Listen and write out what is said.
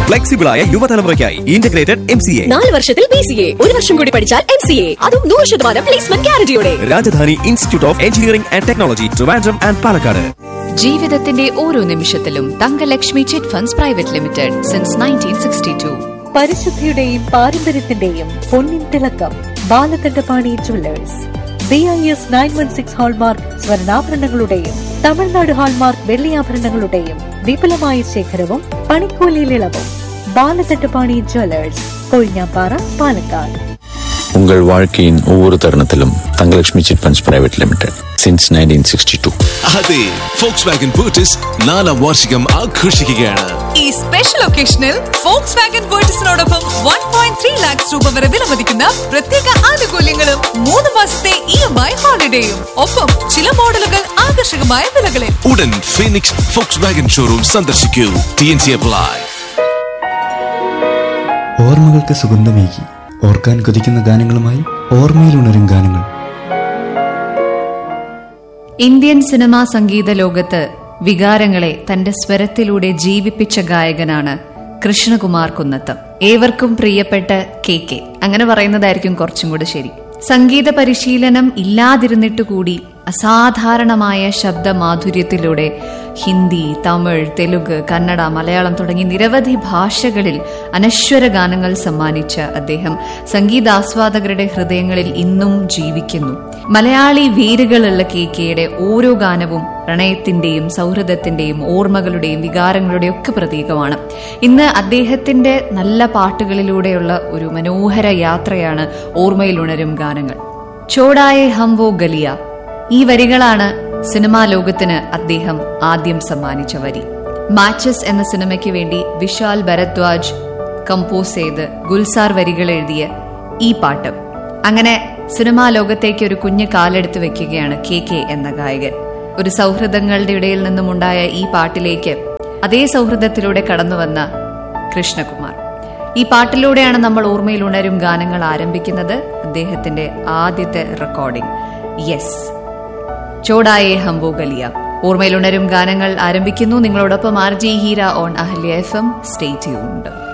flexible ആയ യുവതലമുറയ്ക്കായി integrated M C A നാല് വർഷത്തിൽ ബി സി എ ഒരു വർഷം കൂടി പഠിച്ചാൽ എം സി എ അതും നൂറ് ശതമാനം പ്ലേസ്മെന്റ് ഗ്യാരണ്ടിയോടെ Rajadhani institute of engineering and technology Trivandrum and Palakkad ജീവിതത്തിന്റെ ഓരോ നിമിഷത്തിലും Thankalakshmi chit funds private limited since nineteen sixty two പരിശുദ്ധിയുടെയും പാരമ്പര്യത്തിന്റെയും പൊന്നിൻ തിളക്കം Balakandapani jewellers B I S nine one six hallmark സ്വർണ്ണാഭരണങ്ങളുടെയും തമിഴ്നാട് ഹാൾമാർക്ക് വെള്ളിയാഭരണങ്ങളുടെയും വിപുലമായ ശേഖരവും പണിക്കൂലിയിൽ ഇളവും ബാലകണ്ഠപാണി ജുവല്ലേഴ്സ് കൊഴിഞ്ഞാപ്പാറ പാലക്കാട് உங்கள் வாழ்க்கையின் ஒவ்வொரு தருணத்திலும் Thangalakshmi chit funds private limited since nineteen sixty two അതെ ഫോക്സ് വാഗൻ പൂർട്ടിസ് നാലാം വാർഷികം ആഘോഷിക്കുകയാണ് ഈ സ്പെഷ്യൽ ഒക്കേഷനിൽ ഫോക്സ് വാഗൻ വേർട്ടസിനോടൊപ്പം വൺ പോയിന്റ് ത്രീ ലാക്സ് രൂപ വരെ വിലമതിക്കുന്ന പ്രത്യേക ആനുകൂല്യങ്ങളും മൂന്ന് മാസത്തെ ഇ എം ഐ ഹോളിഡേയും ഒപ്പം ചില മോഡലുകൾ ആകർഷകമായ വിലകളിൽ ഉടൻ ഫീനിക്സ് ഫോക്സ് വാഗൻ ഷോറൂം സന്ദർശിക്കൂ ടി എൻ സി അപ്ലൈ ഓർമ്മകൾക്ക് സുഗന്ധമേകി ഓർക്കാൻ കൊതിക്കുന്ന ഗാനങ്ങളുമായി ഓർമ്മയിലുണരും ഗാനങ്ങൾ ഇന്ത്യൻ സിനിമാ സംഗീത ലോകത്ത് വികാരങ്ങളെ തന്റെ സ്വരത്തിലൂടെ ജീവിപ്പിച്ച ഗായകനാണ് കൃഷ്ണകുമാർ കുന്നത്ത് ഏവർക്കും പ്രിയപ്പെട്ട കെ കെ അങ്ങനെ പറയുന്നതായിരിക്കും കുറച്ചും കൂടെ ശരി സംഗീത പരിശീലനം ഇല്ലാതിരുന്നിട്ട് കൂടി അസാധാരണമായ ശബ്ദമാധുര്യത്തിലൂടെ ഹിന്ദി തമിഴ് തെലുങ്ക് കന്നഡ മലയാളം തുടങ്ങി നിരവധി ഭാഷകളിൽ അനശ്വര ഗാനങ്ങൾ സമ്മാനിച്ച അദ്ദേഹം സംഗീതാസ്വാദകരുടെ ഹൃദയങ്ങളിൽ ഇന്നും ജീവിക്കുന്നു മലയാളി വേരുകളുള്ള കെ കെയുടെ ഓരോ ഗാനവും പ്രണയത്തിന്റെയും സൗഹൃദത്തിന്റെയും ഓർമ്മകളുടെയും വികാരങ്ങളുടെയും ഒക്കെ പ്രതീകമാണ് ഇന്ന് അദ്ദേഹത്തിന്റെ നല്ല പാട്ടുകളിലൂടെയുള്ള ഒരു മനോഹര യാത്രയാണ് ഓർമ്മയിൽ ഉണരും ഗാനങ്ങൾ ചോടായെ ഹംവോ ഗലിയ ഈ വരികളാണ് സിനിമാ ലോകത്തിന് അദ്ദേഹം ആദ്യം സമ്മാനിച്ച വരി മാച്ചസ് എന്ന സിനിമയ്ക്ക് വേണ്ടി വിശാൽ ഭരദ്വാജ് കമ്പോസ് ചെയ്ത് ഗുൽസാർ വരികൾ എഴുതിയ ഈ പാട്ട് അങ്ങനെ സിനിമാ ലോകത്തേക്ക് ഒരു കുഞ്ഞ് കാലെടുത്ത് വെക്കുകയാണ് കെ കെ എന്ന ഗായകൻ ഒരു സൗഹൃദങ്ങളുടെ ഇടയിൽ നിന്നുമുണ്ടായ ഈ പാട്ടിലേക്ക് അതേ സൗഹൃദത്തിലൂടെ കടന്നുവന്ന കൃഷ്ണകുമാർ ഈ പാട്ടിലൂടെയാണ് നമ്മൾ ഓർമ്മയിൽ ഉണരും ഗാനങ്ങൾ ആരംഭിക്കുന്നത് അദ്ദേഹത്തിന്റെ ആദ്യത്തെ റെക്കോർഡിംഗ് യെസ് ചോടായേ ഹംബോ ഗലിയ ഓർമ്മയിൽ ഉണരും ഗാനങ്ങൾ ആരംഭിക്കുന്നു നിങ്ങളോടൊപ്പം R G Heera on Ahalya F M stay tuned